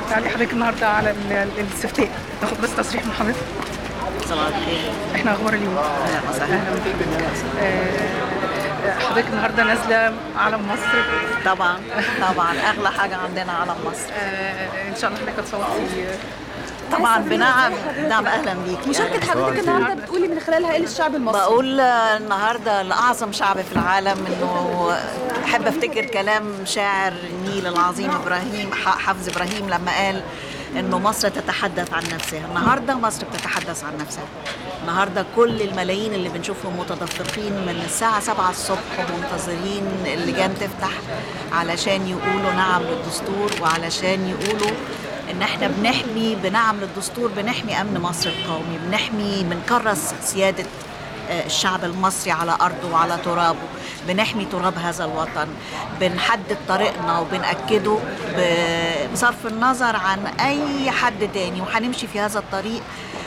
تعالي حضرتك النهارده على ال- ال- الاستفتاء ناخد بس تصريح من حضرتك صباح الخير احنا اخبار اليوم اهلا وسهلا اهلا بيك آه، حضرتك النهارده نازله علم مصر طبعا طبعا اغلى حاجه عندنا علم مصر آه، ان شاء الله حضرتك هتصوتي طبعا بنعم نعم اهلا بيك مشاركة حضرتك النهارده بتقولي من خلالها ايه للشعب المصري؟ بقول النهارده لاعظم شعب في العالم انه احب افتكر كلام شاعر النيل العظيم ابراهيم ح- حافظ ابراهيم لما قال انه مصر تتحدث عن نفسها النهارده مصر بتتحدث عن نفسها النهارده كل الملايين اللي بنشوفهم متدفقين من الساعه 7 الصبح منتظرين اللجان تفتح علشان يقولوا نعم للدستور وعلشان يقولوا ان احنا بنحمي بنعم للدستور بنحمي امن مصر القومي بنحمي بنكرس سياده آه، الشعب المصري على ارضه وعلى ترابه بنحمي تراب هذا الوطن بنحدد طريقنا وبنأكده ب- بصرف النظر عن اي حد تاني وهنمشي في هذا الطريق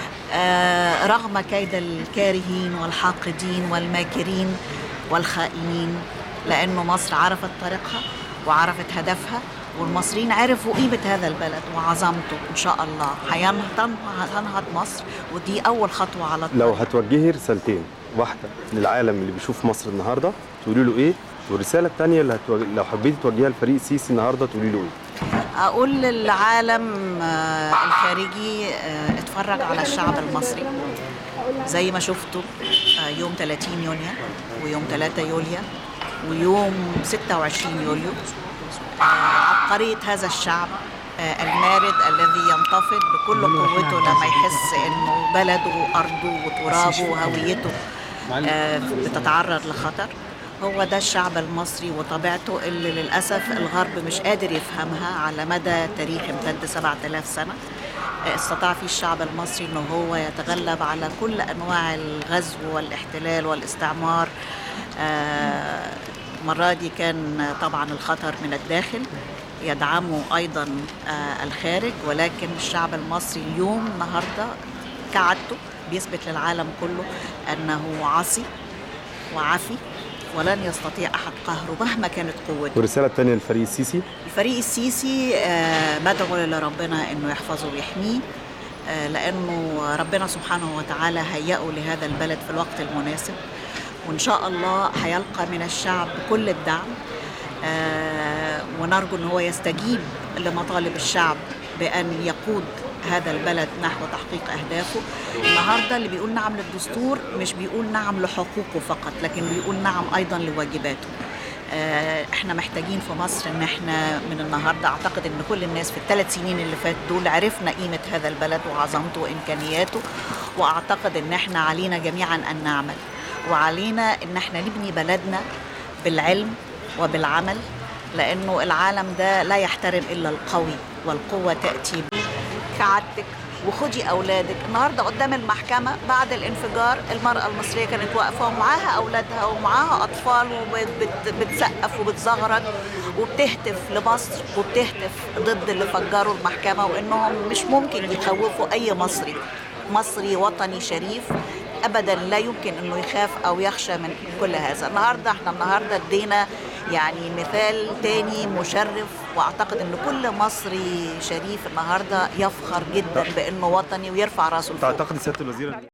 آه، رغم كيد الكارهين والحاقدين والماكرين والخائنين لأنه مصر عرفت طريقها وعرفت هدفها والمصريين عرفوا قيمة هذا البلد وعظمته إن شاء الله هينهض هتنهض مصر ودي أول خطوة على لو الطريق هتوجهي رسالتين واحده للعالم اللي بيشوف مصر النهارده تقولي له ايه والرساله الثانيه اللي هتوج... لو حبيتي توجهيها لفريق السيسي النهارده تقولي له ايه أقول للعالم آه، الخارجي آه، اتفرج على الشعب المصري زي ما شفتوا آه، يوم 30 يونيو ويوم 3 يوليو ويوم 26 يوليو آه، عبقرية هذا الشعب آه، المارد الذي ينتفض بكل قوته لما يحس انه بلده وارضه وترابه وهويته آه، بتتعرض لخطر هو ده الشعب المصري وطبيعته اللي للأسف الغرب مش قادر يفهمها على مدى تاريخ امتد 7000 سنة آه، استطاع فيه الشعب المصري انه هو يتغلب على كل انواع الغزو والاحتلال والاستعمار آه، المرة دي كان طبعا الخطر من الداخل يدعمه ايضا آه، الخارج ولكن الشعب المصري اليوم النهارده كعادته بيثبت للعالم كله انه عصي وعفي ولن يستطيع احد قهره مهما كانت قوته والرساله الثانيه للفريق السيسي الفريق السيسي آه، بدعو لربنا انه يحفظه ويحميه آه، لانه ربنا سبحانه وتعالى هيئه لهذا البلد في الوقت المناسب وان شاء الله هيلقى من الشعب كل الدعم آه، ونرجو ان هو يستجيب لمطالب الشعب بان يقود هذا البلد نحو تحقيق اهدافه النهارده اللي بيقول نعم للدستور مش بيقول نعم لحقوقه فقط لكن بيقول نعم ايضا لواجباته آه، احنا محتاجين في مصر ان احنا من النهارده اعتقد ان كل الناس في الثلاث سنين اللي فات دول عرفنا قيمه هذا البلد وعظمته وامكانياته واعتقد ان احنا علينا جميعا ان نعمل وعلينا ان احنا نبني بلدنا بالعلم وبالعمل لانه العالم ده لا يحترم الا القوي والقوه تاتي كعادتك وخدي اولادك النهارده قدام المحكمه بعد الانفجار المراه المصريه كانت واقفه ومعاها اولادها ومعاها اطفال وبتسقف وبتزغرط وبتهتف لمصر وبتهتف ضد اللي فجروا المحكمه وانهم مش ممكن يخوفوا اي مصري مصري وطني شريف ابدا لا يمكن انه يخاف او يخشى من كل هذا النهارده احنا النهارده ادينا يعني مثال تاني مشرف واعتقد ان كل مصري شريف النهارده يفخر جدا بانه وطني ويرفع راسه لفوق تعتقد سياده الوزير